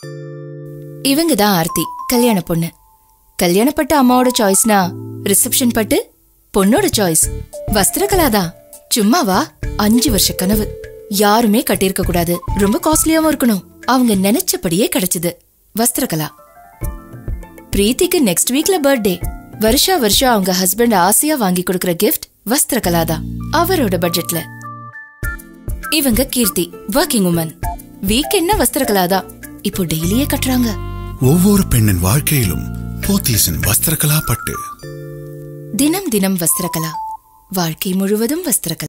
இவங்க தான் ஆர்த்தி கல்யாண பொண்ணு கல்யாணப்பட்ட அம்மாவோட சாய்ஸ்னா ரிசப்ஷன் பட்டு பொண்ணோட சாய்ஸ் வஸ்திரகலா தான் சும்மாவா அஞ்சு வருஷ கனவு யாருமே கட்டியிருக்க கூடாது ரொம்ப காஸ்ட்லியாவும் இருக்கணும் அவங்க நினைச்சபடியே கிடைச்சது வஸ்திரகலா பிரீத்திக்கு நெக்ஸ்ட் வீக்ல பர்த்டே வருஷா வருஷம் அவங்க ஹஸ்பண்ட் ஆசையா வாங்கி கொடுக்கிற கிஃப்ட் வஸ்திரகலா தான் அவரோட பட்ஜெட்ல இவங்க கீர்த்தி ஒர்க்கிங் உமன் வீக் என்ன வஸ்திரகலா தான் இப்போ டெய்லியே கட்டுறாங்க ஒவ்வொரு பெண்ணின் வாழ்க்கையிலும் போத்தீஸின் வஸ்திரகலா பட்டு தினம் தினம் வஸ்திரகலா வாழ்க்கை முழுவதும் வஸ்திரகலா